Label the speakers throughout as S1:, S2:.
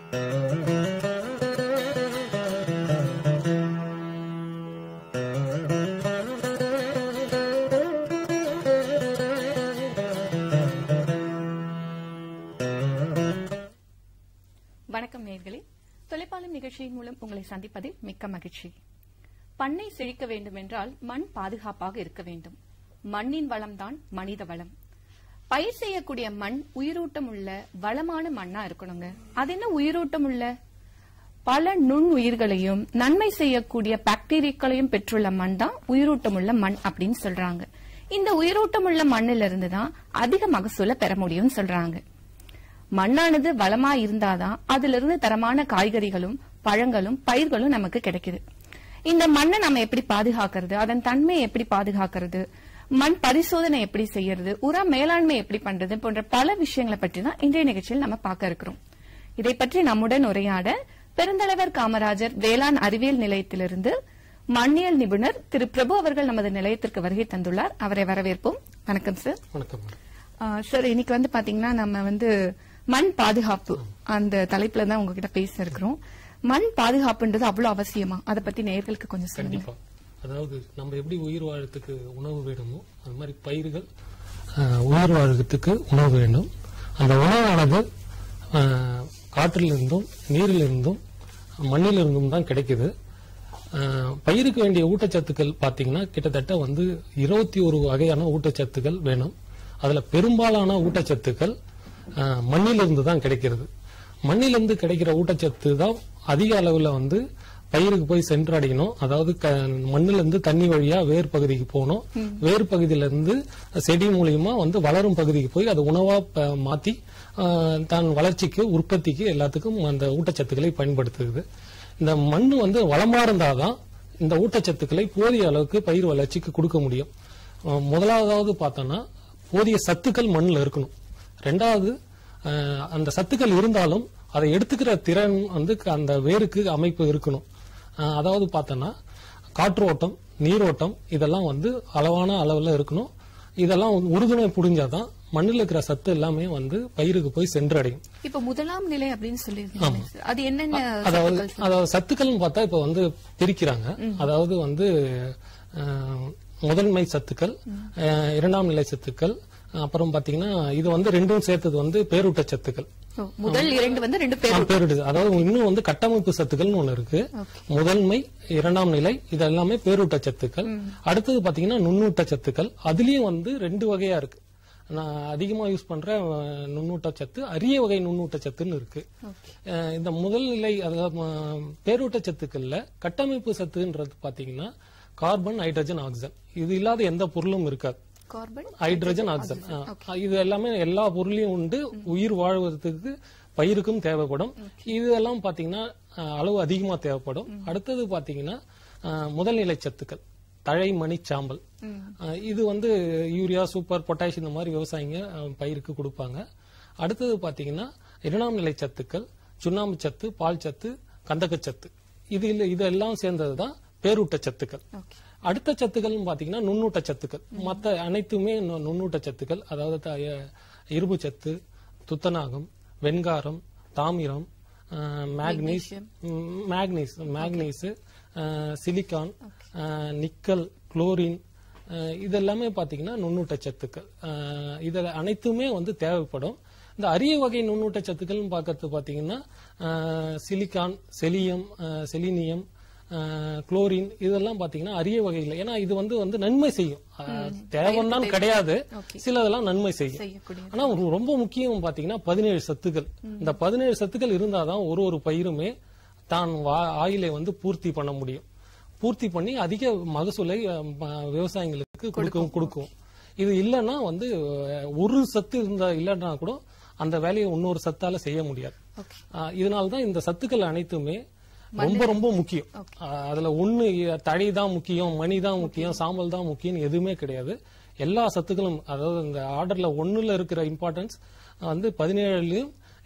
S1: வணக்கம் நேர்களே தொலைப்பாளம் நிகழ்ச்சியின் மூலம் உங்களை சந்திப்பதில் மிக்க மகிழ்ச்சி பண்ணை செழிக்க வேண்டுமென்றால் மண் பாதுகாப்பாக இருக்க வேண்டும் மண்ணின் வளம்தான் மனித வளம் பயிர் செய்யக்கூடிய மண் உயிரோட்டம் உள்ள வளமான மண்ணா இருக்கணுங்க அது என்ன உயிரோட்டம் உள்ள பல நுண் உயிர்களையும் நன்மை செய்யக்கூடிய பாக்டீரியாக்களையும் பெற்றுள்ள மண் தான் உயிரோட்டம் உள்ள மண் அப்படின்னு சொல்றாங்க இந்த உயிரோட்டம் உள்ள மண்ணிலிருந்து இருந்து தான் அதிக மகசூலை பெற முடியும்னு சொல்றாங்க மண்ணானது வளமா இருந்தாதான் அதுல இருந்து தரமான காய்கறிகளும் பழங்களும் பயிர்களும் நமக்கு கிடைக்குது இந்த மண்ணை நம்ம எப்படி பாதுகாக்கிறது அதன் தன்மையை எப்படி பாதுகாக்கிறது மண் பரிசோதனை எப்படி செய்யறது உர மேலாண்மை எப்படி பண்றது போன்ற பல விஷயங்களை பற்றி தான் இன்றைய நிகழ்ச்சியில் நம்ம பார்க்க இருக்கிறோம் இதை பற்றி நம்முடன் உரையாட பெருந்தலைவர் காமராஜர் வேளாண் அறிவியல் நிலையத்திலிருந்து மண்ணியல் நிபுணர் திரு பிரபு அவர்கள் நமது நிலையத்திற்கு வருகை தந்துள்ளார் அவரை வரவேற்போம் வணக்கம் சார்
S2: வணக்கம் மேடம்
S1: ஆ, சார் இன்னைக்கு வந்து பாத்தீங்கன்னா நம்ம வந்து மண் பாதுகாப்பு அந்த தலைப்புல தான் உங்ககிட்ட பேச இருக்கிறோம் மண் பாதுகாப்புன்றது அவ்வளவு அவசியமா அதை பத்தி நேயர்களுக்கு கொஞ்சம் சொல்லுங்க
S2: கண்டிப்பா அதாவது நம்ம எப்படி உயிர் வாழறதுக்கு உணவு வேணுமோ அது மாதிரி பயிர்கள் அஹ், உயிர் வாழறதுக்கு உணவு வேண்டும் அந்த உணவானது அஹ், காற்றிலிருந்தும் நீரிலிருந்தும் மண்ணிலிருந்தும் தான் கிடைக்குது அஹ், பயிருக்கு வேண்டிய ஊட்டச்சத்துக்கள் பாத்தீங்கன்னா கிட்டத்தட்ட வந்து இருபத்தி ஒரு வகையான ஊட்டச்சத்துக்கள் வேணும் அதுல பெரும்பாலான ஊட்டச்சத்துக்கள் அஹ், மண்ணிலிருந்து தான் கிடைக்கிறது மண்ணிலிருந்து கிடைக்கிற ஊட்டச்சத்து தான் அதிக அளவுல வந்து பயிருக்கு போய் சென்றடையணும் அதாவது க- மண்ணுல இருந்து தண்ணி வழியா வேர் பகுதிக்கு போகணும் வேர் பகுதியில இருந்து செடி மூலியமா வந்து வளரும் பகுதிக்கு போய் அது உணவா ப- மாத்தி ஆஹ், தன் வளர்ச்சிக்கு உற்பத்திக்கு எல்லாத்துக்கும் அந்த ஊட்டச்சத்துக்களை பயன்படுத்துது இந்த மண் வந்து வளமா இருந்தாதான் இந்த ஊட்டச்சத்துக்களை போதிய அளவுக்கு பயிர் வளர்ச்சிக்கு கொடுக்க முடியும் ஆஹ், முதலாவதாவது பார்த்தோம்னா போதிய சத்துக்கள் மண்ணில் இருக்கணும் ரெண்டாவது அஹ், அந்த சத்துக்கள் இருந்தாலும் அதை எடுத்துக்கிற திறன் வந்து க- அந்த வேருக்கு அமைப்பு இருக்கணும் அஹ், அதாவது பார்த்தோன்னா காற்றோட்டம் நீரோட்டம் இதெல்லாம் வந்து அளவான அளவில் இருக்கணும் இதெல்லாம் வந்து உறுதுணை புரிஞ்சாதான் மண்ணில் இருக்கிற சத்து எல்லாமே வந்து பயிருக்கு போய் சென்றடையும்
S1: இப்ப முதலாம் நிலை அப்படின்னு சொல்லியிருந்தீங்க சார். அது என்னென்ன
S2: அதாவது
S1: சத்துக்கள்?
S2: அதாவது சத்துக்கள்னு பார்த்தா இப்ப வந்து பிரிக்கிறாங்க அதாவது வந்து அஹ், முதன்மை சத்துக்கள் அஹ், இரண்டாம் நிலை சத்துக்கள் அப்புறம் பாத்தீங்கன்னா இது வந்து ரெண்டும் சேர்த்தது வந்து பேரூட்ட சத்துக்கள்
S1: ஓ, முதல் இரண்டு வந்து ரெண்டு பேர்
S2: ஆ, பேரிடுது அதாவது இன்னும் வந்து கட்டமைப்பு சத்துக்கள்னு ஒண்ணு இருக்கு முதன்மை இரண்டாம் நிலை இது எல்லாமே பேரூட்ட சத்துக்கள் அடுத்தது பாத்தீங்கன்னா நுண்ணூட்ட சத்துக்கள் அதுலயும் வந்து ரெண்டு வகையா இருக்கு நான் அதிகமா யூஸ் பண்ற அஹ், நுண்ணூட்ட சத்து அரிய வகை நுண்ணூட்ட சத்துன்னு இருக்கு அஹ், இந்த முதல் நிலை அதாவது அஹ், பேரூட்ட சத்துக்கள்ல கட்டமைப்பு சத்துன்றது பாத்தீங்கன்னா கார்பன் ஹைட்ரஜன் ஆக்சிஜன் இது இல்லாத எந்த பொருளும் இருக்காது
S1: கார்பன்
S2: ஹைட்ரஜன் ஆக்சிஜன் ஆ, இது எல்லாமே எல்லா பொருளையும் உண்டு உயிர் வாழ்வதற்கு பயிருக்கும் தேவைப்படும் இதெல்லாம் பாத்தீங்கன்னா ஆ, அளவு அதிகமா தேவைப்படும் அடுத்தது பாத்தீங்கன்னா ஆ, முதல்நிலை சத்துக்கள் தழை மணி சாம்பல் ஆ, இது வந்து யூரியா சூப்பர் பொட்டாஷ் இந்த மாதிரி விவசாயிங்க ஆ, பயிருக்கு கொடுப்பாங்க அடுத்தது பாத்தீங்கன்னா இரண்டாம் நிலை சத்துக்கள் சுண்ணாம்பு சத்து பால் சத்து கந்தகச்சத்து இது இல்ல இதெல்லாம் சேர்ந்ததுதான் பேரூட்ட சத்துக்கள் அடுத்த சத்துக்கள்னு பாத்தீங்கன்னா நுண்ணூட்ட சத்துக்கள் மத்த அனைத்துமே நு- நுண்ணூட்ட சத்துக்கள் அதாவது த- எ- இரும்பு சத்து துத்தநாகம் வெண்காரம் தாமிரம் அஹ், மேக்னீஸ் ம், மேக்னீஸ் மேக்னீஸ் அஹ், சிலிக்கான் அஹ், நிக்கல் குளோரின் அஹ், இதெல்லாமே பாத்தீங்கன்னா நுண்ணூட்ட சத்துக்கள் அஹ், இதுல அனைத்துமே வந்து தேவைப்படும் இந்த அரிய வகை நுண்ணூட்ட சத்துக்கள்னு பார்க்கறது பாத்தீங்கன்னா அஹ், சிலிக்கான் செலியம் அஹ், செலினியம் அஹ், குளோரின் இதெல்லாம் பாத்தீங்கன்னா அரிய வகையில் ஏன்னா இது வந்து வந்து நன்மை செய்யும் அஹ், தேவைன்னு கிடையாது சிலதெல்லாம் நன்மை செய்யும்
S1: செய்யக்கூடிய
S2: ஆனா ஒரு- ரொம்ப முக்கியம் பாத்தீங்கன்னா பதினேழு சத்துக்கள் இந்த பதினேழு சத்துக்கள் இருந்தாதான் ஒரு ஒரு பயிருமே தான் வா- ஆயிலை வந்து பூர்த்தி பண்ண முடியும் பூர்த்தி பண்ணி அதிக மகசூலை அஹ், ம- விவசாயிங்களுக்கு கொடுக்கும் கொடுக்கும் இது இல்லைன்னா வந்து அஹ், ஒரு சத்து இருந்தா இல்லைன்னா கூட அந்த வேலையை இன்னொரு சத்தால செய்ய முடியாது அஹ், இதனாலதான் இந்த சத்துக்கள் அனைத்துமே ரொம்ப ரொம்ப முக்கியம் அஹ், அதுல ஒண்ணு தழை தான் முக்கியம் மணி தான் முக்கியம் சாம்பல் தான் முக்கியம் எதுவுமே கிடையாது எல்லா சத்துக்களும் அதாவது இந்த ஆர்டர்ல ஒண்ணுல இருக்கிற இம்பார்ட்டன்ஸ் வந்து பதினேழுலயும்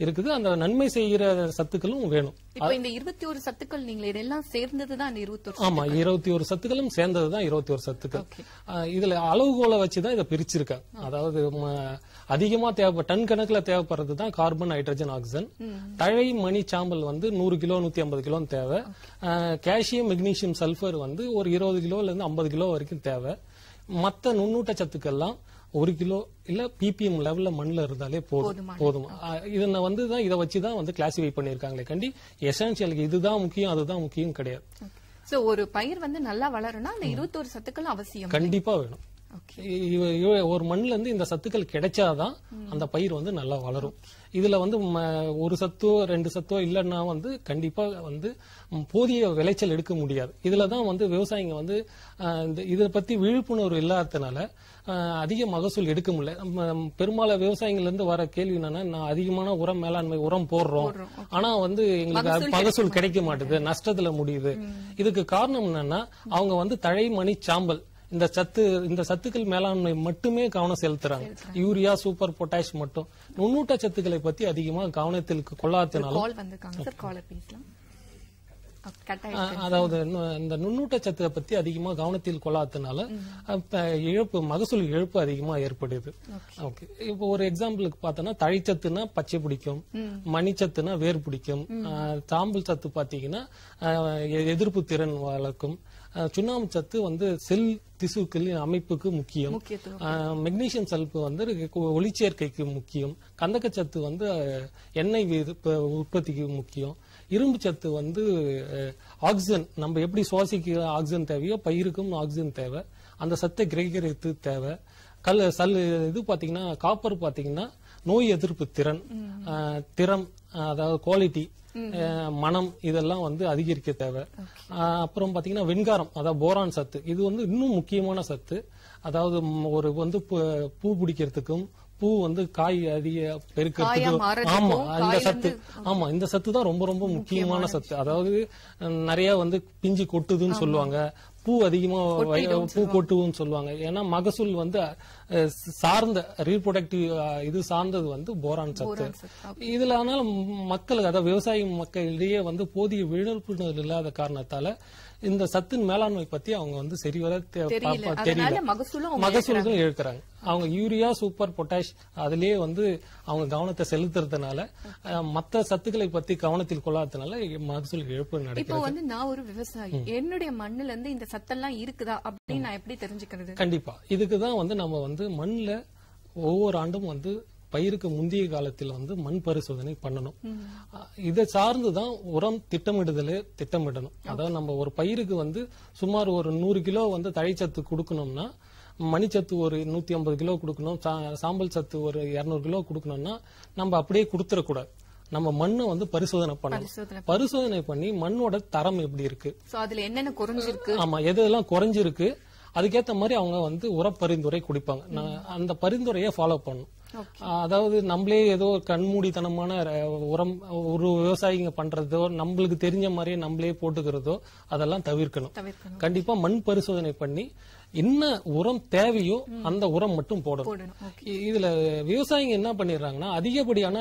S2: இருக்குது அந்த நன்மை செய்கிற சத்துக்களும் வேணும்
S1: இப்போ இந்த இருபத்தி ஒரு சத்துக்கள் நீங்க இதெல்லாம் சேர்ந்ததுதான் இந்த இருபத்தி ஒரு
S2: ஆமா இருபத்தி ஒரு சத்துக்களும் சேர்ந்ததுதான் இருபத்தி ஒரு சத்துக்கள்
S1: ஓகே
S2: ஆஹ் இதுல அளவுகோலை வச்சுதான் இதை பிரிச்சிருக்காங்க அதாவது ம- அதிகமா தேவை டன் கணக்குல தேவைப்படுறது தான் கார்பன் ஹைட்ரஜன் ஆக்சிஜன் தழை மணி சாம்பல் வந்து நூறு கிலோ நூத்தி ஐம்பது கிலோ தேவை கால்சியம் மெக்னீசியம் சல்ஃபர் வந்து ஒரு இருபது கிலோல இருந்து ஐம்பது கிலோ வரைக்கும் தேவை மத்த நுண்ணூட்ட சத்துக்கள்லாம் ஒரு கிலோ இல்ல பிபிஎம் லெவல்ல மண்ணுல இருந்தாலே போதும்
S1: போதுமானது.
S2: போதும் ஆஹ் இதை வந்து தான் இதை வச்சு தான் வந்து கிளாசிஃபை பண்ணியிருக்காங்களே கண்டி எசென்சியலுக்கு இதுதான் முக்கியம் அதுதான் முக்கியம் கிடையாது
S1: சோ ஒரு பயிர் வந்து நல்லா வளரும்னா அந்த இருபத்தோரு சத்துக்கள் அவசியம்
S2: கண்டிப்பா வேணும்
S1: ஓகே
S2: இ- இவ- இவ- ஒரு மண்ணுல இருந்து இந்த சத்துக்கள் கிடைச்சாதான் அந்த பயிர் வந்து நல்லா வளரும் இதுல வந்து ம- ஒரு சத்தோ ரெண்டு சத்தோ இல்லைன்னா வந்து கண்டிப்பா வந்து ம், போதிய விளைச்சல் எடுக்க முடியாது இதுல தான் வந்து விவசாயிங்க வந்து அஹ், இந்த இதை பத்தி விழிப்புணர்வு இல்லாததுனால அஹ், அதிக மகசூல் எடுக்க முடியல நம்ம பெரும்பாலும் விவசாயிகள் இருந்து வர கேள்வி என்னன்னா நான் அதிகமான உரம் மேலாண்மை உரம் போடுறோம் ஆனா வந்து எங்களுக்கு அது மகசூல் கிடைக்க மாட்டுது நஷ்டத்துல முடியுது இதுக்கு காரணம் என்னன்னா அவங்க வந்து தழை மணி சாம்பல் இந்த சத்து இந்த சத்துக்கள் மேலாண்மை மட்டுமே கவனம் செலுத்துறாங்க யூரியா சூப்பர் பொட்டாஷ் மட்டும் நுண்ணூட்ட சத்துக்களை பத்தி அதிகமா கவனத்தில் கொள்ளாதனால
S1: கால் வந்திருக்காங்க சார் காலர் பேசலாம் கட் ஆயிடுச்சு
S2: அஹ், அதாவது நு- இந்த நுண்ணூட்ட சத்தை பத்தி அதிகமா கவனத்தில் கொள்ளாதனால அப்ப இழப்பு மகசூல் இழப்பு அதிகமா ஏற்படுது ஓகே இப்போ ஒரு எக்ஸாம்பிளுக்கு பார்த்தோன்னா தழைச்சத்துனா பச்சை பிடிக்கும் மணிச்சத்துனா வேர் பிடிக்கும் அஹ், சாம்பல் சத்து பாத்தீங்கன்னா அஹ், எ- எதிர்ப்பு திறன் வளர்க்கும் அஹ், சுண்ணாம்பு சத்து வந்து செல் திசுக்களின் அமைப்புக்கு முக்கியம்
S1: முக்கியத்துவம்
S2: ஆஹ் மெக்னீசியம் சல்பு வந்து கு- ஒளிச்சேர்க்கைக்கு முக்கியம் கந்தகச்சத்து வந்து அஹ், எண்ணெய் வீது- ப- உற்பத்திக்கு முக்கியம் இரும்பு சத்து வந்து அஹ், ஆக்சிஜன் நம்ம எப்படி சுவாசிக்க ஆக்சிஜன் தேவையோ பயிருக்கும் ஆக்சிஜன் தேவை அந்த சத்தை கிரகிக்கிறது தேவை கல் சல் இது பாத்தீங்கன்னா காப்பர் பாத்தீங்கன்னா நோய் எதிர்ப்பு திறன் ஆஹ், திறம் ஆஹ், அதாவது குவாலிட்டி மனம் இதெல்லாம் வந்து அதிகரிக்க தேவை ஆஹ், அப்புறம் பாத்தீங்கன்னா வெண்காரம் அதாவது போரான் சத்து இது வந்து இன்னும் முக்கியமான சத்து அதாவது ம், ஒரு வந்து பூ- பூ பிடிக்கிறதுக்கும் பூ வந்து காய் அதிக
S1: காயா
S2: பெருக்கிறதுக்கும்
S1: மாறதுக்கும்,
S2: ஆமா இந்த
S1: காய்
S2: சத்து ஆமா இந்த சத்து தான் ரொம்ப ரொம்ப முக்கியமான சத்து அதாவது அஹ், நிறைய வந்து பிஞ்சு கொட்டுதுன்னு சொல்லுவாங்க பூ அதிகமா வை- பூ கொட்டுதுன்னு சொல்லுவாங்க ஏன்னா மகசூல் வந்து அஹ், சார்ந்த ரீப்ரொடக்டிவ் இது சார்ந்தது வந்து போரான் சத்து
S1: போரான் சத்து.
S2: இதுல ஆனால மக்களுக்கு அதாவது விவசாய மக்களிடையே வந்து போதிய விழிப்புணர்வு இல்லாத காரணத்தால இந்த சத்தின் மேலாண்மை பத்தி அவங்க வந்து சரிவர தெ-
S1: தெரியல
S2: பா-
S1: அதனால
S2: தெரியல
S1: மகசூலும் அவங்க
S2: மகசூல்கள் இழுக்கிறாங்க அவங்க யூரியா சூப்பர் பொட்டாஷ் அதுலயே வந்து அவங்க கவனத்தை செலுத்துறதுனால அஹ், மத்த சத்துக்களை பத்தி கவனத்தில் கொள்ளாததுனால மகசூல் இழப்பு
S1: இப்போ
S2: நடக்கிறது
S1: வந்து நான் ஒரு விவசாயி என்னுடைய மண்ணுல இருந்து இந்த சத்தெல்லாம் இருக்குதா அப்படின்னு நான் எப்படி தெரிஞ்சுக்கிறது
S2: கண்டிப்பா இதுக்கு தான் வந்து நம்ம வந்து மண்ணுல ஒவ்வொரு ஆண்டும் வந்து பயிருக்கு முந்தைய காலத்தில் வந்து மண் பரிசோதனை பண்ணணும் அஹ் இதை சார்ந்து தான் உரம் திட்டமிடுதலே திட்டமிடணும் அதாவது நம்ம ஒரு பயிருக்கு வந்து சுமார் ஒரு நூறு கிலோ வந்து தழைச்சத்து கொடுக்கணும்னா மணிச்சத்து ஒரு நூத்தி ஐம்பது கிலோ கொடுக்கணும் சா- சாம்பல் சத்து ஒரு இருநூறு கிலோ கொடுக்கணும்னா நம்ம அப்படியே கொடுத்துடக்கூடாது நம்ம மண்ணை வந்து பரிசோதனை பண்ணணும்
S1: பரிசோதனை
S2: பரிசோதனை பண்ணி மண்ணோட தரம் எப்படி இருக்கு
S1: சோ அதுல என்னென்ன குறைஞ்சிருக்கு
S2: ஆமா எதெல்லாம் குறைஞ்சிருக்கு அதுக்கேத்த மாதிரி அவங்க வந்து உர பரிந்துரை குடிப்பாங்க நான் அந்த பரிந்துரையை ஃபாலோ பண்ணும்
S1: Okay.
S2: அதாவது நம்மளே ஏதோ ஒரு கண்மூடித்தனமான ர- உரம் ஒரு விவசாயிங்க பண்றதோ நம்மளுக்கு தெரிஞ்ச மாதிரியே நம்மளே போட்டுக்கிறதோ அதெல்லாம் தவிர்க்கணும்
S1: தவிர்க்கணும்
S2: கண்டிப்பா மண் பரிசோதனை பண்ணி என்ன உரம் தேவையோ அந்த உரம் மட்டும் போடணும்
S1: போடணும் ஓகே
S2: இ- இதுல விவசாயிங்க என்ன பண்ணிடுறாங்கன்னா அதிகப்படியான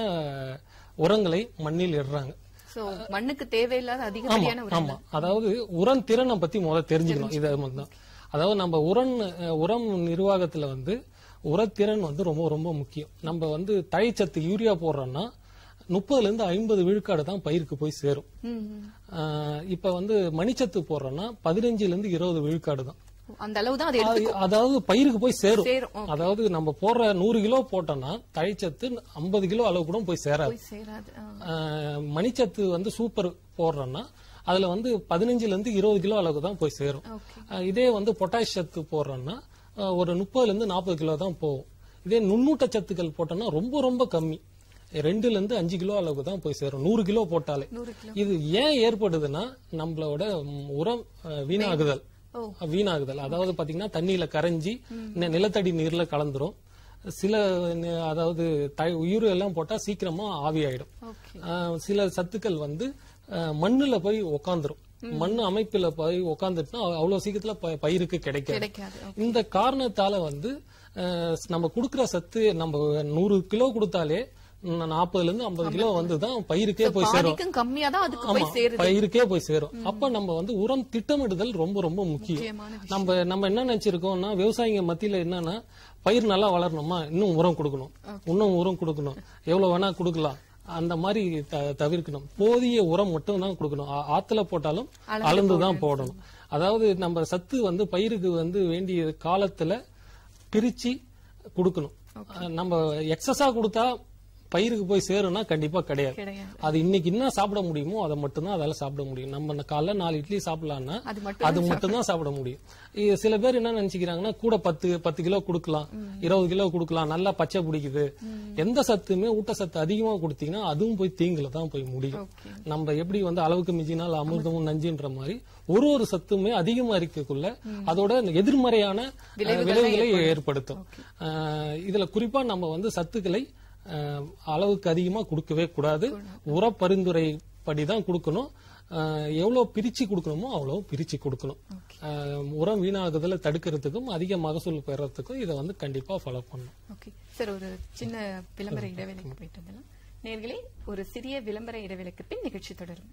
S2: உரங்களை மண்ணில் இடுறாங்க
S1: சோ மண்ணுக்கு தேவையில்லாத
S2: ஆமா
S1: அதிகப்படியான ஒரு
S2: ஆமா அதாவது உரம் திறனை பத்தி முதல்ல தெரிஞ்சுக்கணும் இதை மட்டும் அதாவது நம்ம உரம் அஹ், உரம் நிர்வாகத்துல வந்து உரத்திறன் வந்து ரொம்ப ரொம்ப முக்கியம் நம்ம வந்து தழைச்சத்து யூரியா போடுறோம்னா முப்பதுல இருந்து ஐம்பது விழுக்காடு தான் பயிருக்கு போய் சேரும்
S1: ம், ம்.
S2: அஹ், இப்ப வந்து மணிச்சத்து போடுறோம்னா பதினஞ்சுல இருந்து இருபது விழுக்காடு தான்
S1: அந்த அளவு தான் அது எடுத்து
S2: அது- அதாவது பயிருக்கு போய் சேரும்
S1: சேரும் ஓ,
S2: அதாவது நம்ம போடுற நூறு கிலோ போட்டோம்னா தழைச்சத்து ஐம்பது கிலோ அளவு கூட போய் சேராது
S1: போய் சேராது ஆ.
S2: ஆஹ் மணிச்சத்து வந்து சூப்பர் போடுறோம்னா அதுல வந்து பதினஞ்சுல இருந்து இருபது கிலோ அளவுக்கு தான் போய் சேரும்
S1: ஓகே
S2: ஆஹ் இதே வந்து பொட்டாஷ் சத்து போடுறோம்னா ஆஹ் ஒரு முப்பதுல இருந்து நாற்பது கிலோ தான் போகும் இதே நுண்ணூட்ட சத்துக்கள் போட்டோம்னா ரொம்ப ரொம்ப கம்மி ரெண்டுல இருந்து அஞ்சு கிலோ அளவுக்கு தான் போய் சேரும் நூறு கிலோ போட்டாலே
S1: நூறு கிலோ
S2: இது ஏன் ஏற்படுதுன்னா நம்மளோட ம், உரம் ஆஹ் வீணாகுதல்
S1: ஓ.
S2: வீணாகுதல் அதாவது பாத்தீங்கன்னா தண்ணியில கரைஞ்சி நி- நிலத்தடி நீர்ல கலந்துரும் சில நி- அதாவது தை- உயிர் எல்லாம் போட்டா சீக்கிரமா ஆவியாயிடும்
S1: ஓகே
S2: ஆஹ் சில சத்துக்கள் வந்து ஆஹ் மண்ணுல போய் உக்காந்துரும் மண் அமைப்புல போய் உக்காந்துட்டுனா அவ்வளவு சீக்கிரத்துல ப- பயிருக்கு கிடைக்காது
S1: கிடைக்காது
S2: இந்த காரணத்தால வந்து ஆஹ் நம்ம கொடுக்கிற சத்து நம்ம நூறு கிலோ கொடுத்தாலே நாற்பதுல இருந்து ஐம்பது கிலோ வந்து தான் பயிருக்கே போய் சேரும்
S1: பாதிக்கும் கம்மியா தான் அதுக்கு
S2: ஆமா
S1: போய் சேருது
S2: பயிருக்கே போய் சேரும் அப்ப நம்ம வந்து உரம் திட்டமிடுதல் ரொம்ப ரொம்ப முக்கியம்
S1: முக்கியமான விஷயம்.
S2: நம்ம நம்ம என்ன நினைச்சிருக்கோம்னா விவசாயிங்க மத்தியில என்னன்னா பயிர் நல்லா வளரணுமா இன்னும் உரம் கொடுக்கணும் இன்னும் உரம் கொடுக்கணும் எவ்வளவு வேணா கொடுக்கலாம் அந்த மாதிரி த- தவிர்க்கணும் போதிய உரம் மட்டும் தான் கொடுக்கணும் ஆ- ஆத்துல போட்டாலும் அளந்து தான் போடணும் அதாவது நம்ம சத்து வந்து பயிருக்கு வந்து வேண்டிய காலத்துல பிரிச்சு கொடுக்கணும் அஹ் நம்ம எக்ஸஸா கொடுத்தா பயிருக்கு போய் சேரும்னா கண்டிப்பா கிடையாது
S1: கிடையாது
S2: அது இன்னைக்கு என்ன சாப்பிட முடியுமோ அதை மட்டும்தான் அதால சாப்பிட முடியும் நம்ம இந்த காலைல நாலு இட்லி சாப்பிடலாம்னா
S1: அது மட்டும்
S2: அது மட்டும் தான் சாப்பிட முடியும் இது சில பேர் என்ன நினைச்சுக்கிறாங்கன்னா கூட பத்து பத்து கிலோ கொடுக்கலாம் இருபது கிலோ கொடுக்கலாம் நல்லா பச்சை பிடிக்குது எந்த சத்துமே ஊட்டச்சத்து அதிகமா கொடுத்தீங்கன்னா அதுவும் போய் தீங்குல தான் போய் முடியும்
S1: ஓகே
S2: நம்ம எப்படி வந்து அளவுக்கு மிஞ்சினால் அமிர்தமும் நஞ்சுன்ற மாதிரி ஒரு ஒரு சத்துமே அதிகமா இருக்கக்குள்ள அதோட எதிர்மறையான அஹ், விளைவுகளை ஏற்படுத்தும் அஹ், இதுல குறிப்பா நம்ம வந்து சத்துக்களை அஹ், அளவுக்கு அதிகமா கொடுக்கவே கூடாது உர பரிந்துரை படிதான் கொடுக்கணும் அஹ், எவ்வளவு பிரிச்சு கொடுக்கணுமோ அவ்வளவு பிரிச்சு கொடுக்கணும் அஹ், உரம் வீணாகுதல தடுக்கிறதுக்கும் அதிக மகசூல் பெறறதுக்கும் இதை வந்து கண்டிப்பா ஃபாலோ பண்ணணும்
S1: ஓகே சார் ஒரு சின்ன விளம்பர இடைவேளைக்கு போயிட்டு வந்துடலாம் நேர்களே ஒரு சிறிய விளம்பர இடைவேளைக்கு பின் நிகழ்ச்சி தொடரும்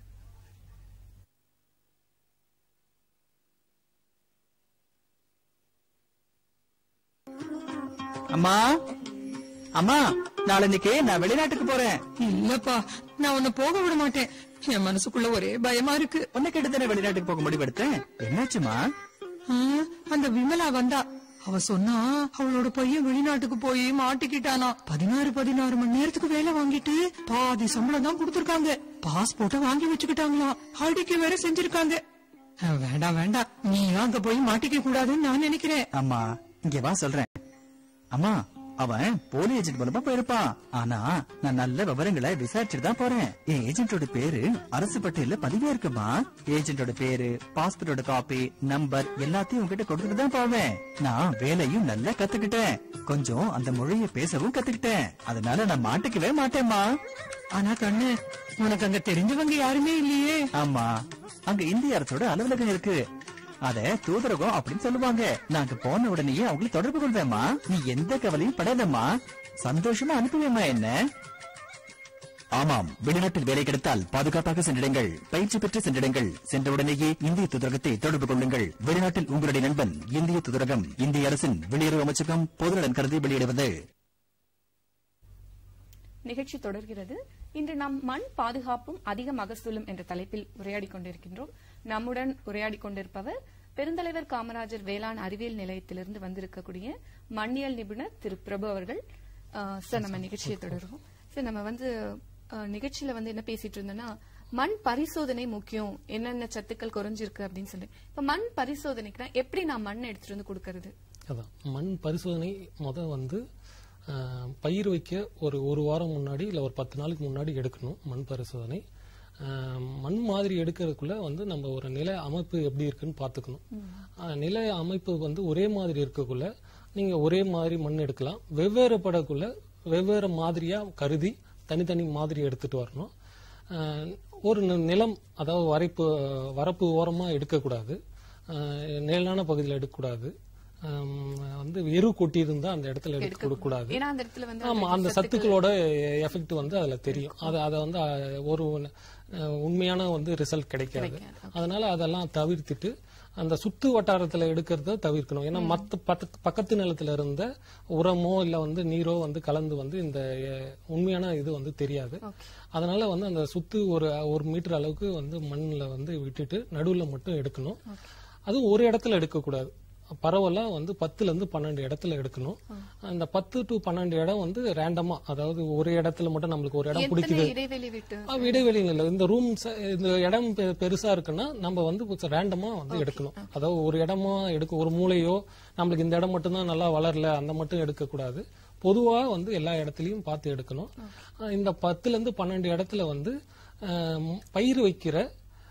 S3: அம்மா அம்மா நாளைக்கு நான் வெளிநாட்டுக்கு போறேன்
S4: இல்லப்பா நான் உன்னை போக விட மாட்டேன் என் மனசுக்குள்ள ஒரே பயமா இருக்கு
S3: உன்னை கேட்டு வெளிநாட்டுக்கு போக முடிவெடுத்தேன் என்னாச்சுமா
S4: ஆ, அந்த விமலா வந்தா அவ சொன்னா அவளோட பையன் வெளிநாட்டுக்கு போய் மாட்டிக்கிட்டானா பதினாறு பதினாறு மணி நேரத்துக்கு வேலை வாங்கிட்டு பாதி சம்பளம் தான் கொடுத்திருக்காங்க பாஸ்போர்ட்ட வாங்கி வச்சுக்கிட்டாங்களாம் அடிக்க வேற செஞ்சிருக்காங்க ஆ, வேண்டாம் வேண்டாம் நீ அங்க போய் மாட்டிக்க கூடாதுன்னு நான் நினைக்கிறேன்
S3: அம்மா இங்க வா சொல்றேன் அம்மா அவன் போலி ஏஜென்ட் மூலமா போயிருப்பான் ஆனா நான் நல்ல விவரங்களை விசாரிச்சுட்டு தான் போறேன் என் ஏஜென்ட்டோட பேரு அரசு பட்டியல பதிவே இருக்குமா ஏஜென்ட்டோட பேரு பாஸ்போர்ட்டோட காப்பி நம்பர் எல்லாத்தையும் உங்ககிட்ட கொடுத்துட்டு தான் போவேன் நான் வேலையும் நல்லா கத்துக்கிட்டேன் கொஞ்சம் அந்த மொழியை பேசவும் கத்துக்கிட்டேன் அதனால நான் மாட்டிக்கவே மாட்டேம்மா
S4: ஆனா கண்ணு உனக்கு அங்க தெரிஞ்சவங்க யாருமே இல்லையே
S3: ஆமா அங்க இந்திய அரசோட அலுவலகம் இருக்கு அத தூதரகம் அப்படின்னு சொல்லுவாங்க நாங்க போன உடனேயே அவங்களை தொடர்பு கொள்வேம்மா நீ எந்த கவலையும் படாதம்மா சந்தோஷமா அனுப்புவேம்மா என்ன ஆமாம் வெளிநாட்டில் வேலை கிடைத்தால் பாதுகாப்பாக சென்றிடுங்கள் பயிற்சி பெற்று சென்றிடுங்கள் சென்ற உடனேயே இந்திய தூதரகத்தை தொடர்பு கொள்ளுங்கள் வெளிநாட்டில் உங்களுடைய நண்பன் இந்திய தூதரகம் இந்திய அரசின் வெளியுறவு அமைச்சகம் பொதுநலன் கருதி வெளியிடுவது
S1: நிகழ்ச்சி தொடர்கிறது இன்று நாம் மண் பாதுகாப்பும் அதிக மகசூலும் என்ற தலைப்பில் உரையாடிக் கொண்டிருக்கின்றோம் நம்முடன் உரையாடிக் கொண்டிருப்பவர் பெருந்தலைவர் காமராஜர் வேளாண் அறிவியல் நிலையத்திலிருந்து வந்திருக்கக்கூடிய மண்ணியல் நிபுணர் திரு பிரபு அவர்கள் அஹ், சார் நம்ம நிகழ்ச்சியை தொடருவோம் சார் நம்ம வந்து அஹ், நிகழ்ச்சியில வந்து என்ன பேசிட்டு இருந்தோம்னா மண் பரிசோதனை முக்கியம் என்னென்ன சத்துக்கள் குறைஞ்சிருக்கு அப்படின்னு சொல்லி இப்ப மண் பரிசோதனைக்குனா எப்படி நான் மண் எடுத்துட்டு வந்து கொடுக்கறது
S2: அதான் மண் பரிசோதனை முத வந்து அஹ், பயிர் வைக்க ஒரு ஒரு வாரம் முன்னாடி இல்லை ஒரு பத்து நாளுக்கு முன்னாடி எடுக்கணும் மண் பரிசோதனை அஹ், மண் மாதிரி எடுக்கிறதுக்குள்ள வந்து நம்ம ஒரு நில அமைப்பு எப்படி இருக்குன்னு பார்த்துக்கணும் அஹ், நில அமைப்பு வந்து ஒரே மாதிரி இருக்கக்குள்ள நீங்க ஒரே மாதிரி மண் எடுக்கலாம் வெவ்வேறு படக்குள்ள வெவ்வேறு மாதிரியா கருதி தனித்தனி மாதிரி எடுத்துட்டு வரணும் அஹ், ஒரு நி- நிலம் அதாவது வரைப்பு வரப்பு ஓரமா எடுக்கக்கூடாது அஹ், நிழலான பகுதியில் எடுக்கக்கூடாது ஆம், வந்து எரு கொட்டி இருந்தா அந்த இடத்துல எடுக்க கொடுக்கக்கூடாது
S1: ஏன்னா அந்த இடத்துல வந்து
S2: ஆமா அந்த சத்துக்களோட எஃபெக்ட் வந்து அதுல தெரியும் அது அதை வந்து அஹ், ஒரு அஹ், உண்மையான வந்து ரிசல்ட் கிடைக்காது அதனால அதெல்லாம் தவிர்த்துட்டு அந்த சுத்து வட்டாரத்துல எடுக்கிறத தவிர்க்கணும் ஏன்னா மத்த பத்த- பக்கத்து நிலத்துல இருந்த உரமோ இல்ல வந்து நீரோ வந்து கலந்து வந்து இந்த அஹ், உண்மையான இது வந்து தெரியாது அதனால வந்து அந்த சுத்து ஒரு ஒரு மீட்டர் அளவுக்கு வந்து மண்ணில் வந்து விட்டுட்டு நடுவுல மட்டும் எடுக்கணும் அதுவும் ஒரு இடத்துல எடுக்கக்கூடாது பரவலா வந்து பத்துல இருந்து பன்னெண்டு இடத்துல எடுக்கணும் அந்த பத்து டு பன்னெண்டு இடம் வந்து ரேண்டமா அதாவது ஒரு இடத்துல மட்டும் நம்மளுக்கு ஒரு இடம்
S1: எத்தனை
S2: பிடிக்குது
S1: இடைவெளி விட்டு
S2: ஆ, இடைவெளி இல்ல இந்த ரூம் இந்த இடம் பெ- பெருசா இருக்குன்னா நம்ம வந்து ரேண்டமா வந்து எடுக்கணும் அதாவது ஒரு இடமா எடுக்க ஒரு மூலையோ நம்மளுக்கு இந்த இடம் மட்டும்தான் நல்லா வளரல அந்த மட்டும் எடுக்க கூடாது பொதுவா வந்து எல்லா இடத்துலயும் பார்த்து எடுக்கணும் ஆ, இந்த பத்துல இருந்து பன்னெண்டு இடத்துல வந்து ஆ, ம், பயிர் வைக்கிற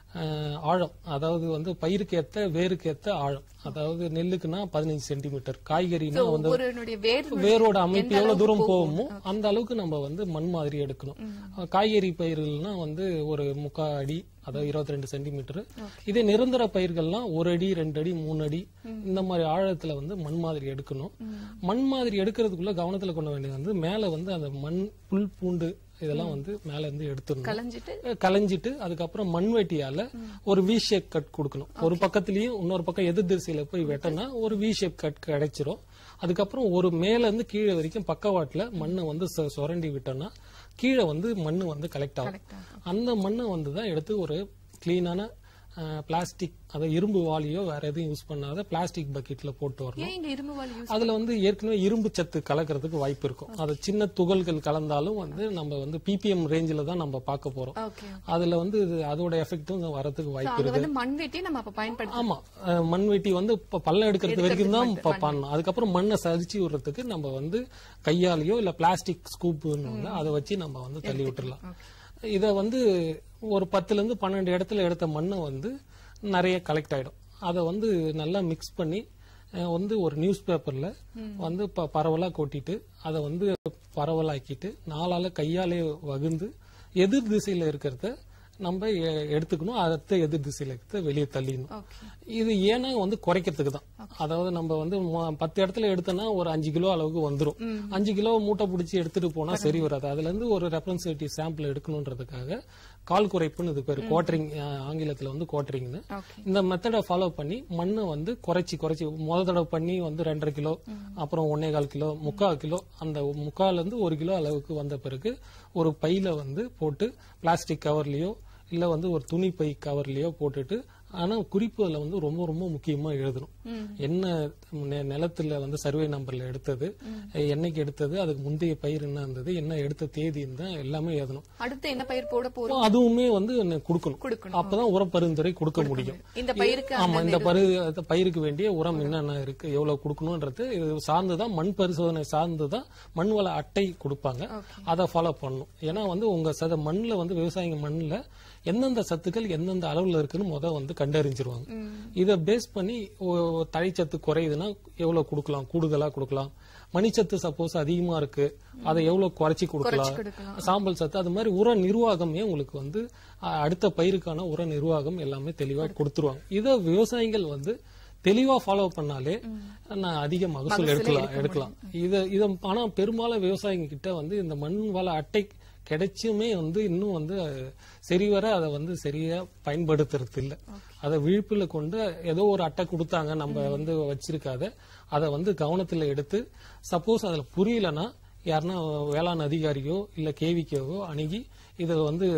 S2: அஹ், ஆழம் அதாவது வந்து பயிருக்கு ஏத்த வேருக்கு ஏத்த ஆழம் அதாவது நெல்லுக்குன்னா பதினஞ்சு சென்டிமீட்டர் காய்கறினா வந்து
S1: ஒருவனுடைய வேர்
S2: வேரோட அமைப்பு எவ்வளவு தூரம் போகுமோ அந்த அளவுக்கு நம்ம வந்து மண் மாதிரி எடுக்கணும் அஹ் காய்கறி பயிர்கள்னா வந்து ஒரு முக்கா அடி அதாவது இருபத்தி ரெண்டு சென்டிமீட்டர் இதே நிரந்தர பயிர்கள்லாம் ஒரு அடி ரெண்டு அடி மூணு அடி இந்த மாதிரி ஆழத்துல வந்து மண் மாதிரி எடுக்கணும் மண் மாதிரி எடுக்கிறதுக்குள்ள கவனத்துல கொள்ள வேண்டியது வந்து மேல வந்து அந்த மண் புல் பூண்டு இதெல்லாம் வந்து மேல இருந்து எடுத்துடணும்
S1: கலைஞ்சிட்டு
S2: கலைஞ்சிட்டு அதுக்கப்புறம் மண்வெட்டியால ஒரு வி ஷேப் கட் கொடுக்கணும் ஒரு பக்கத்துலயும் இன்னொரு பக்கம் எதிர் திசையில போய் வெட்டினா ஒரு வி ஷேப் கட் கிடைச்சிரும் அதுக்கப்புறம் ஒரு மேல இருந்து கீழே வரைக்கும் பக்கவாட்டுல மண்ணை வந்து சொ- சுரண்டி விட்டோம்னா கீழே வந்து மண்ணு வந்து கலெக்ட் ஆகும் அந்த மண்ணை வந்து தான் எடுத்து ஒரு கிளீனான பிளாஸ்டிக் அதாவது இரும்பு வாளியோ வேற எதுவும் யூஸ் பண்ணாத பிளாஸ்டிக் பக்கெட்ல போட்டு வரணும்
S1: ஏன் இங்க இரும்பு வால் யூஸ்
S2: அதுல வந்து ஏற்கனவே இரும்பு சத்து கலக்கிறதுக்கு வாய்ப்பு இருக்கும் அது சின்ன துகள்கள் கலந்தாலும் வந்து நம்ம வந்து பிபிஎம் ரேஞ்சில தான் நம்ம பார்க்க போறோம்
S1: ஓகே
S2: அதுல வந்து இது அதோட எஃபெக்டும் வரதுக்கு வாய்ப்பு
S1: அங்க
S2: இருக்கு
S1: வந்து மண் வெட்டி நம்ம அப்ப பயன்படுத்த
S2: ஆமா அஹ், மண்வெட்டி வந்து இப்ப பள்ளம் எடுக்கிறது வரைக்கும் தான் ப- பண்ணணும் அதுக்கப்புறம் மண்ணை சரிச்சு விடுறதுக்கு நம்ம வந்து கையாலேயோ இல்ல பிளாஸ்டிக் ஸ்கூப்புன்னு அதை வச்சு நம்ம வந்து தள்ளி விட்டுறலாம் இத வந்து ஒரு பத்துல இருந்து பன்னெண்டு இடத்துல எடுத்த மண்ணை வந்து நிறைய கலெக்ட் ஆயிடும் அதை வந்து நல்லா மிக்ஸ் பண்ணி அஹ், வந்து ஒரு நியூஸ் பேப்பர்ல வந்து ப- பரவலா கொட்டிட்டு அதை வந்து பரவலாக்கிட்டு நாளால கையாலே வகுந்து எதிர் திசையில இருக்கிறத நம்ம எ- எடுத்துக்கணும் அடுத்த எதிர் திசையில இருக்கிறத வெளியே தள்ளிடணும்
S1: ஓகே
S2: இது ஏன்னா வந்து குறைக்கிறதுக்கு தான் அதாவது நம்ம வந்து மொ- பத்து இடத்துல எடுத்தோம்னா ஒரு அஞ்சு கிலோ அளவுக்கு வந்துரும் அஞ்சு கிலோ மூட்டை பிடிச்சி எடுத்துட்டு போனா சரி வராது அதுல இருந்து ஒரு ரெப்ரன்சேட்டிவ் சாம்பிள் எடுக்கணுன்றதுக்காக கால் குறைப்புன்னு இது பேர் குவாட்டரிங் ஆங்கிலத்துல வந்து குவாட்டரிங்னு
S1: ஓகே
S2: இந்த மெத்தடை ஃபாலோ பண்ணி மண்ணை வந்து குறைச்சி குறைச்சி முத தடவை பண்ணி வந்து ரெண்டரை கிலோ அப்புறம் ஒன்னே கால் கிலோ முக்கால் கிலோ அந்த முக்கால்ல இருந்து ஒரு கிலோ அளவுக்கு வந்த பிறகு ஒரு பையில வந்து போட்டு பிளாஸ்டிக் கவர்லயோ இல்ல வந்து ஒரு துணி பை கவர்லயோ போட்டுட்டு ஆனா குறிப்பு அதுல வந்து ரொம்ப ரொம்ப முக்கியமா எழுதணும் என்ன நெ- நிலத்துல வந்து சர்வே நம்பர்ல எடுத்தது என்னைக்கு எடுத்தது அதுக்கு முந்தைய பயிர் என்ன இருந்தது என்ன எடுத்த தேதி தான் எல்லாமே எழுதணும்
S1: அடுத்து என்ன பயிர் போட போறோம்
S2: அதுவுமே வந்து நெ- கொடுக்கணும்
S1: கொடுக்கணும்.
S2: அப்பதான் உரப்பரிந்துரை கொடுக்க முடியும்
S1: இந்த பயிருக்கு
S2: ஆமா இந்த பரு இந்த பயிருக்கு வேண்டிய உரம் என்னென்ன இருக்கு எவ்வளவு கொடுக்கணும்ன்றது இது சார்ந்துதான் மண் பரிசோதனை சார்ந்துதான் மண் வள அட்டை கொடுப்பாங்க அதை ஃபாலோ பண்ணணும் ஏன்னா வந்து உங்க சத மண்ணுல வந்து விவசாயிங்க மண்ணுல எந்தெந்த சத்துக்கள் எந்தெந்த அளவுல இருக்குன்னு முத வந்து கண்டறிஞ்சிருவாங்க இதை பேஸ் பண்ணி ஓ- தழைச்சத்து குறையுதுன்னா எவ்வளவு கொடுக்கலாம் கூடுதலா கொடுக்கலாம் மணிச்சத்து சப்போஸ் அதிகமா இருக்கு அதை எவ்வளவு குறைச்சி கொடுக்கலாம்
S1: கொடுக்கலாம்.
S2: சாம்பல் சத்து அது மாதிரி உர நிர்வாகமே உங்களுக்கு வந்து அஹ், அடுத்த பயிருக்கான உர நிர்வாகம் எல்லாமே தெளிவா கொடுத்துருவாங்க இத விவசாயிகள் வந்து தெளிவா ஃபாலோ பண்ணாலே நான் அதிக மகசூல் எடுக்கலாம் எடுக்கலாம் இத இத ஆனா பெரும்பாலும் விவசாயிங்க கிட்ட வந்து இந்த மண் வள அட்டை கிடைச்சுமே வந்து இன்னும் வந்து அஹ், சரிவர அதை வந்து சரியா பயன்படுத்துறது இல்ல அதை விழிப்புல கொண்டு ஏதோ ஒரு அட்டை கொடுத்தாங்க நம்ம வந்து வச்சிருக்காத அதை வந்து கவனத்துல எடுத்து சப்போஸ் அதுல புரியலன்னா யாருன்னா வேளாண் அதிகாரியோ இல்ல கேவிக்கோ அணுகி இதை வந்து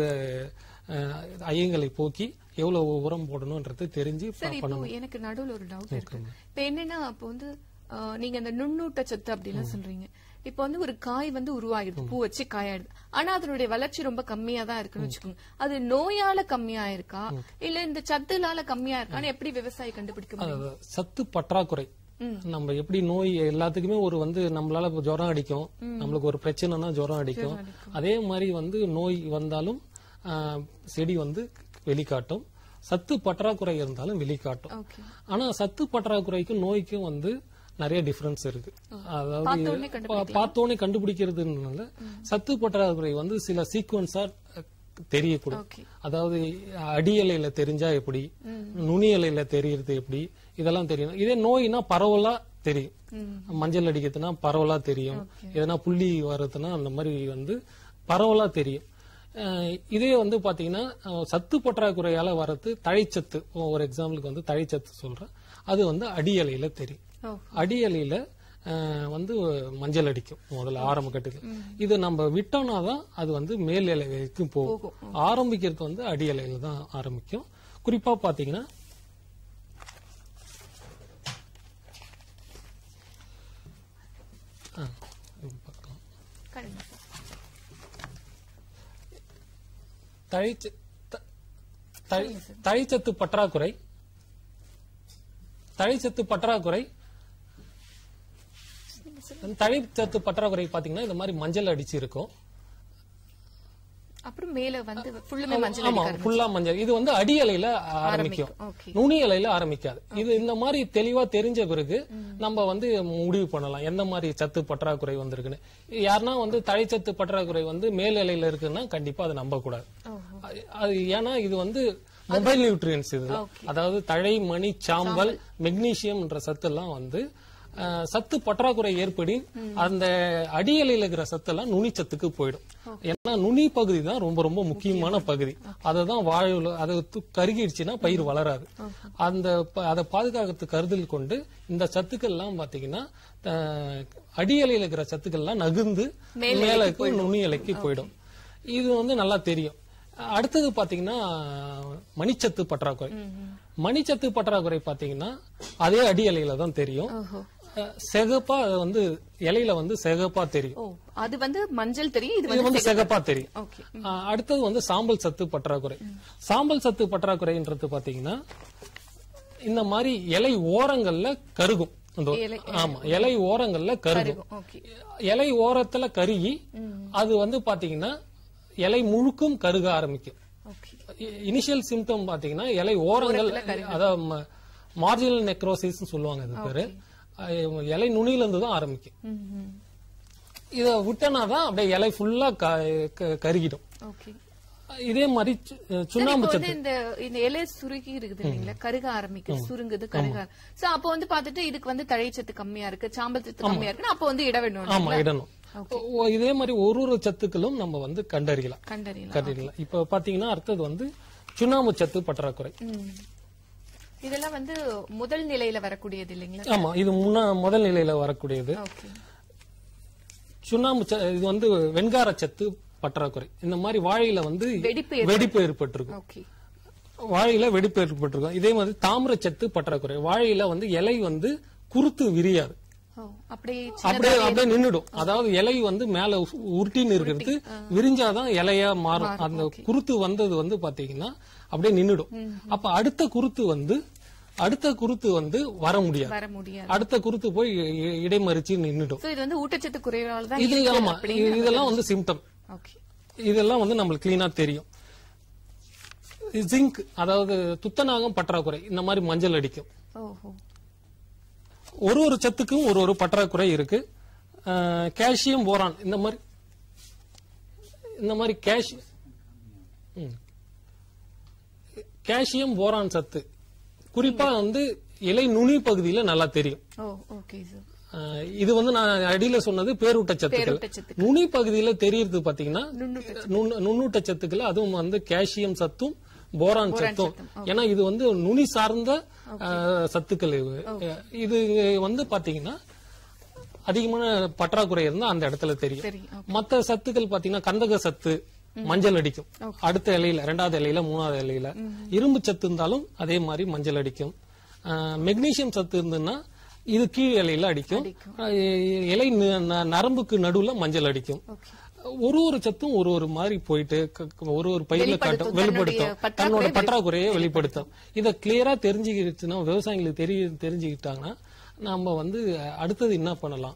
S2: அஹ், ஐயங்களை போக்கி எவ்வளவு உரம் போடணும்ன்றது தெரிஞ்சு
S1: சரி இப்போ எனக்கு நடுவுல ஒரு டவுட் இருக்கு இப்ப என்னன்னா அப்போ வந்து ஆஹ், நீங்க அந்த நுண்ணூட்ட சத்து அப்படின்னு சொல்றீங்க இப்போ வந்து ஒரு காய் வந்து உருவாகிடுது பூ வச்சு காயாயிடுது ஆனா அதனுடைய வளர்ச்சி ரொம்ப கம்மியா தான் இருக்குன்னு வச்சுக்கோங்க அது நோயால கம்மியா இருக்கா இல்ல இந்த சத்துனால கம்மியா இருக்கான்னு எப்படி விவசாயி கண்டுபிடிக்க முடியும்
S2: அது சத்து பற்றாக்குறை நம்ம எப்படி நோய் எல்லாத்துக்குமே ஒரு வந்து நம்மளால இப்ப ஜுரம் அடிக்கும் நம்மளுக்கு ஒரு பிரச்சனைனா ஜுரம் அடிக்கும் அதே மாதிரி வந்து நோய் வந்தாலும் ஆஹ், செடி வந்து வெளிக்காட்டும் சத்து பற்றாக்குறை இருந்தாலும் வெளிக்காட்டும்
S1: ஓகே
S2: ஆனா சத்து பற்றாக்குறைக்கும் நோய்க்கும் வந்து நிறைய டிஃபரன்ஸ் இருக்கு அதாவது
S1: பார்த்த உடனே
S2: பா- பார்த்த உடனே கண்டுபிடிக்கிறதுனால சத்து பற்றாக்குறை வந்து சில சீக்வன்ஸா தெரியக்கூடும்
S1: ஓகே
S2: அதாவது அடி இலையில தெரிஞ்சா எப்படி நுனி இலையில தெரியறது எப்படி இதெல்லாம் தெரியும் இதே நோய்னா பரவலா தெரியும் மஞ்சள் அடிக்கிறதுனா பரவலா தெரியும் எதனா புள்ளி வர்றதுன்னா அந்த மாதிரி வந்து பரவலா தெரியும் அஹ் இதே வந்து பாத்தீங்கன்னா அஹ் சத்து பற்றாக்குறையால வர்றது தழைச்சத்து ஒரு எக்ஸாம்பிளுக்கு வந்து தழைச்சத்து சொல்றேன் அது வந்து அடி இலையில தெரியும்
S1: ஓ
S2: அடி இலையில அஹ், வந்து மஞ்சள் அடிக்கும் முதல்ல ஆரம்ப கட்டத்துல இது நம்ம விட்டோம்னா தான் அது வந்து மேல் இலை வரைக்கும் போகும் ஆரம்பிக்கிறது வந்து அடி இலையில தான் ஆரம்பிக்கும் குறிப்பா பாத்தீங்கன்னா ஆ, இது பார்க்கலாம்.
S1: கண்டிப்பா
S2: தழைச்ச- த- தழை- தழைச்சத்து பற்றாக்குறை தழைச்சத்து பற்றாக்குறை தழைச்சத்து பற்றாக்குறை பாத்தீங்கன்னா இந்த மாதிரி மஞ்சள் அடிச்சு இருக்கும்
S1: அப்புறம் மேல வந்து ஃபுல்லுமே மஞ்சள்
S2: ஆமா
S1: அடிக்க
S2: ஃபுல்லா மஞ்சள் இது வந்து அடி இலையில ஆரம்பிக்கும்
S1: ஓகே
S2: நுனி இலையில ஆரம்பிக்காது இது இந்த மாதிரி தெளிவா தெரிஞ்ச பிறகு நம்ம வந்து முடிவு பண்ணலாம் எந்த மாதிரி சத்து பற்றாக்குறை வந்திருக்குன்னு யாருன்னா வந்து தழைச்சத்து பற்றாக்குறை வந்து மேல் இலையில இருக்குன்னா கண்டிப்பா அதை நம்ப கூடாது அது- அது ஏன்னா இது வந்து மொபைல் நியூட்ரியன்ஸ் இது அதாவது தழை மணி சாம்பல் மெக்னீசியம்ன்ற சத்து எல்லாம் வந்து அஹ், சத்து பற்றாக்குறை ஏற்படி அந்த அடியலையில இருக்கிற சத்தெல்லாம் நுனி சத்துக்கு போயிடும் ஏன்னா நுனி பகுதி தான் ரொம்ப ரொம்ப முக்கியமான பகுதி அதை தான் வாழ்வுல அதை து- கருகிடுச்சுன்னா பயிர் வளராது அந்த ப- அதை பாதுகாக்கிறதுக்கு கருதல் கொண்டு இந்த சத்துக்கள் எல்லாம் பாத்தீங்கன்னா அஹ், அடியலையில இருக்கிற சத்துக்கள் எல்லாம் நகுந்து மேல நுனி இலைக்கு போயிடும் இது வந்து நல்லா தெரியும் அடுத்தது பாத்தீங்கன்னா மணிச்சத்து பற்றாக்குறை மணிச்சத்து பற்றாக்குறை பாத்தீங்கன்னா அதே அடி இலையில தான் தெரியும் அஹ், சிகப்பா அது வந்து இலையில வந்து சிகப்பா தெரியும்
S1: ஓ அது வந்து மஞ்சள் தெரியும் இது
S2: இது
S1: வந்து
S2: வந்து சிகப்பா தெரியும்
S1: ஓகே
S2: அஹ், அடுத்தது வந்து சாம்பல் சத்து பற்றாக்குறை சாம்பல் சத்து பற்றாக்குறைன்றது பாத்தீங்கன்னா இந்த மாதிரி இலை ஓரங்கள்ல கருகும் இந்த
S1: இலை-
S2: ஆமா இலை ஓரங்கள்ல கருகும்
S1: ஓகே
S2: இலை ஓரத்துல கருகி அது வந்து பாத்தீங்கன்னா இலை முழுக்கும் கருக ஆரம்பிக்கும்
S1: ஓகே
S2: இனிஷியல் சிம்டம் பாத்தீங்கன்னா இலை ஓரங்கள் அதாவது மார்ஜினல் நெக்ரோசிஸ் சொல்லுவாங்க இது பேரு அஹ் இலை நுனியில இருந்து தான் ஆரம்பிக்கும்
S1: ம் ம்
S2: இத விட்டனா தான் அப்படியே இலை ஃபுல்லா கருகிடும்
S1: ஓகே
S2: இதே மாதிரி சு- சுண்ணாம்பு
S1: இப்போ
S2: சத்து
S1: வந்து இந்த இந்த இலை சுருகி இருக்குது இல்லைங்களா கருக ஆரம்பிக்குது சுருங்குது கருக சோ அப்போ வந்து பாத்துட்டு இதுக்கு வந்து தழைச்சத்து கம்மியா இருக்கு சாம்பல் சத்து கம்மியா இருக்குன்னா அப்போ வந்து இட வேணும்
S2: ஆமா இடணும் ஓ, இதே மாதிரி ஒரு ஒரு சத்துக்களும் நம்ம வந்து கண்டறியலாம்
S1: கண்டறியலாம்
S2: கண்டறியலாம் இப்ப பாத்தீங்கன்னா அடுத்தது வந்து சுண்ணாம்பு சத்து பற்றாக்குறை
S1: ம். இதெல்லாம் வந்து முதல் நிலையில வரக்கூடியது இல்லைங்களா
S2: ஆமா இது முன்னா முதல் நிலையில வரக்கூடியது
S1: ஓகே
S2: சுண்ணாம்பு ச- இது வந்து வெண்கார சத்து பற்றாக்குறை இந்த மாதிரி வாழையில வந்து
S1: வெடிப்பு
S2: வெடிப்பு ஏற்பட்டிருக்கும்
S1: ஓகே
S2: வாழையில வெடிப்பு ஏற்பட்டிருக்கும் இதே மாதிரி தாமிரச்சத்து பற்றாக்குறை வாழையில வந்து இலை வந்து குருத்து விரியாது
S1: ஓ அப்படியே
S2: அப்படியே அப்படியே நின்னுடும் அதாவது இலை வந்து மேல உ- உருட்டின்னு இருக்கிறது விரிஞ்சாதான் இலையா மாறும் அந்த குருத்து வந்தது வந்து பாத்தீங்கன்னா அப்படியே நின்னுடும் அப்ப அடுத்த குருத்து வந்து அடுத்த குருத்து வந்து வர முடியாது
S1: வர முடியாது
S2: அடுத்த குருத்து போய் இ- இ- இடைமறிச்சு நின்னுடும்
S1: சோ இது வந்து ஊட்டச்சத்து குறைவால தான்
S2: இது
S1: இருக்கு
S2: ஆமா
S1: அப்படின்னு
S2: இது- இதெல்லாம் வந்து சிம்டம்
S1: ஓகே
S2: இதெல்லாம் வந்து நம்மளுக்கு கிளீனா தெரியும் ஜிங்க் அதாவது துத்தநாகம் பற்றாக்குறை இந்த மாதிரி மஞ்சள் அடிக்கும்
S1: ஓஹோ
S2: ஒரு ஒரு சத்துக்கும் ஒரு ஒரு பற்றாக்குறை இருக்கு கால்சியம் போரான் இந்த மாதிரி இந்த மாதிரி கேஷ் கால்சியம் போரான் சத்து குறிப்பா வந்து இலை நுனி பகுதியில நல்லா தெரியும்
S1: ஓ ஓகே சார்
S2: அஹ், இது வந்து நான் அடியில சொன்னது பேரூட்ட சத்துக்கள்
S1: பேரூட்டச்சத்துக்கள்.
S2: நுனி பகுதியில தெரியறது பாத்தீங்கன்னா
S1: நுண்ணூட்டச்சத்து.
S2: நுண்ணு- நுண்ணூட்ட சத்துக்கள் அதுவும் வந்து கால்சியம் சத்தும் போரான் சத்தும் ஏன்னா இது வந்து நுனி சார்ந்த அஹ், சத்துக்கள் இது அஹ், இது வந்து பாத்தீங்கன்னா அதிகமான பற்றாக்குறை இருந்தா அந்த இடத்துல தெரியும்
S1: தெரியும்
S2: மத்த சத்துக்கள் பாத்தீங்கன்னா கந்தக சத்து மஞ்சள் அடிக்கும் அடுத்த இலையில ரெண்டாவது இலையில மூணாவது இலையில இரும்பு சத்து இருந்தாலும் அதே மாதிரி மஞ்சள் அடிக்கும் மெக்னீசியம் சத்து இருந்ததுன்னா இது கீழ் இலையில அடிக்கும் அஹ், இலை ந- ந- நரம்புக்கு நடுவுல மஞ்சள் அடிக்கும்
S1: ஓகே
S2: ஒரு ஒரு சத்தும் ஒரு ஒரு மாதிரி போயிட்டு க- க- ஒரு ஒரு பயிர்ல காட்டும்
S1: வெளிப்படுத்தும்.
S2: வெளிப்படுத்தும்
S1: தன்னுடைய
S2: தன்னோட
S1: பற்றாக்குறையை
S2: பற்றாக்குறையை வெளிப்படுத்தும் இத கிளியரா தெரிஞ்சுக்கிடுச்சுன்னா விவசாயிகளுக்கு தெரிய தெரிஞ்சுக்கிட்டாங்கன்னா நம்ம வந்து அடுத்தது என்ன பண்ணலாம்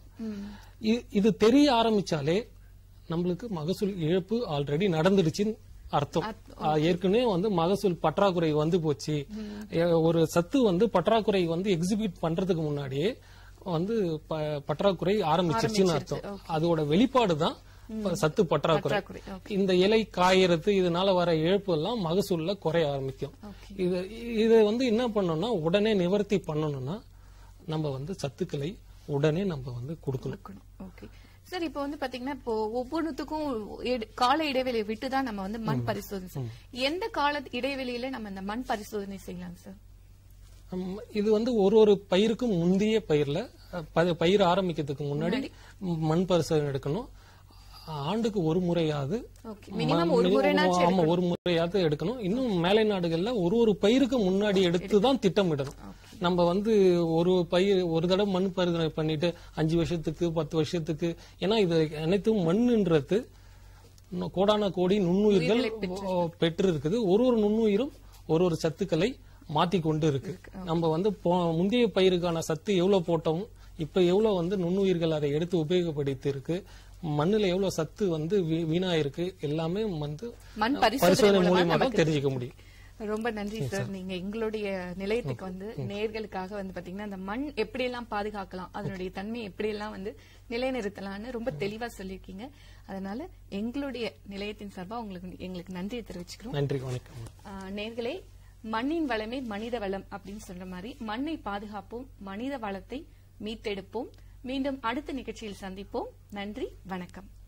S2: இ- இது தெரிய ஆரம்பிச்சாலே நம்மளுக்கு மகசூல் இழப்பு ஆல்ரெடி நடந்துடுச்சுன்னு அர்த்தம் ஆ, ஏற்கனவே வந்து மகசூல் பற்றாக்குறை வந்து போச்சு எ- ஒரு சத்து வந்து பற்றாக்குறை வந்து எக்ஸிபிட் பண்றதுக்கு முன்னாடியே வந்து ப- பற்றாக்குறை ஆரம்பிச்சிருச்சுன்னு அர்த்தம் அதோட வெளிப்பாடு தான் சத்து பற்றாக்குறை
S1: பற்றாக்குறை,
S2: இந்த இலை காயறது இதனால வர இழப்பு எல்லாம் மகசூல்ல குறைய ஆரம்பிக்கும் இது இது வந்து என்ன பண்ணணும்னா உடனே நிவர்த்தி பண்ணணும்னா நம்ம வந்து சத்துக்களை உடனே நம்ம வந்து கொடுக்கணும்
S1: கொடுக்கணும் ஓகே சார் இப்போ வந்து பாத்தீங்கன்னா இப்போ ஒவ்வொன்றுத்துக்கும் இட- கால இடைவெளியை விட்டு தான் நம்ம வந்து மண் பரிசோதனை செய்யணும். எந்த கால இடைவெளியில நம்ம இந்த மண் பரிசோதனை செய்யலாம் சார்
S2: ஹம், இது வந்து ஒரு ஒரு பயிருக்கும் முந்தைய பயிர்ல அஹ், ப- பயிர் ஆரம்பிக்கிறதுக்கு முன்னாடி மண் பரிசோதனை எடுக்கணும் ஆண்டுக்கு ஒரு முறையாவது
S1: ஓகே
S2: ம-
S1: மினிமம் ஒரு
S2: minimum
S1: முறைனாச்சும்
S2: ஆமா ஒரு முறையாவது எடுக்கணும் இன்னும் மேலை நாடுகள்ல ஒரு ஒரு பயிருக்கு முன்னாடி எடுத்து தான் திட்டமிடணும் நம்ம வந்து ஒரு பயிர் ஒரு தடவை மண் பரிசோதனை பண்ணிட்டு அஞ்சு வருஷத்துக்கு பத்து வருஷத்துக்கு ஏன்னா இது அனைத்தும் மண்ணுன்றது இன்னும் கோடான கோடி நுண்ணுயிர்கள் பெற்று இருக்குது ஒரு ஒரு நுண்ணுயிரும் ஒரு ஒரு சத்துக்களை மாத்தி கொண்டு இருக்கு நம்ம வந்து போ- முந்தைய பயிருக்கான சத்து எவ்வளவு போட்டோம் இப்ப எவ்வளவு வந்து நுண்ணுயிர்கள் அதை எடுத்து உபயோகப்படுத்தி இருக்கு மண்ணுல எவ்வளவு சத்து வந்து வீ- வீணா இருக்கு எல்லாமே வந்து
S1: மண் பரிசோதனை
S2: பரிசோதனை
S1: மூலமா
S2: மூலியமா தான்
S1: நமக்கு
S2: தெரிஞ்சுக்க முடியும்
S1: ரொம்ப நன்றி சார் நீங்க எங்களுடைய நிலையத்துக்கு வந்து நேர்களுக்காக வந்து பாத்தீங்கன்னா அந்த மண் எப்படியெல்லாம் பாதுகாக்கலாம் அதனுடைய தன்மையை எப்படியெல்லாம் வந்து நிலைநிறுத்தலாம்னு ரொம்ப தெளிவா சொல்லியிருக்கீங்க அதனால எங்களுடைய நிலையத்தின் சார்பா உங்களுக்கு எங்களுக்கு நன்றியை தெரிவிச்சுக்கிறோம்
S2: நன்றி வணக்கம்
S1: ஆஹ் நேர்களே மண்ணின் வளமே மனித வளம் அப்படின்னு சொல்ற மாதிரி மண்ணை பாதுகாப்போம் மனித வளத்தை மீட்டெடுப்போம் மீண்டும் அடுத்த நிகழ்ச்சியில் சந்திப்போம் நன்றி வணக்கம்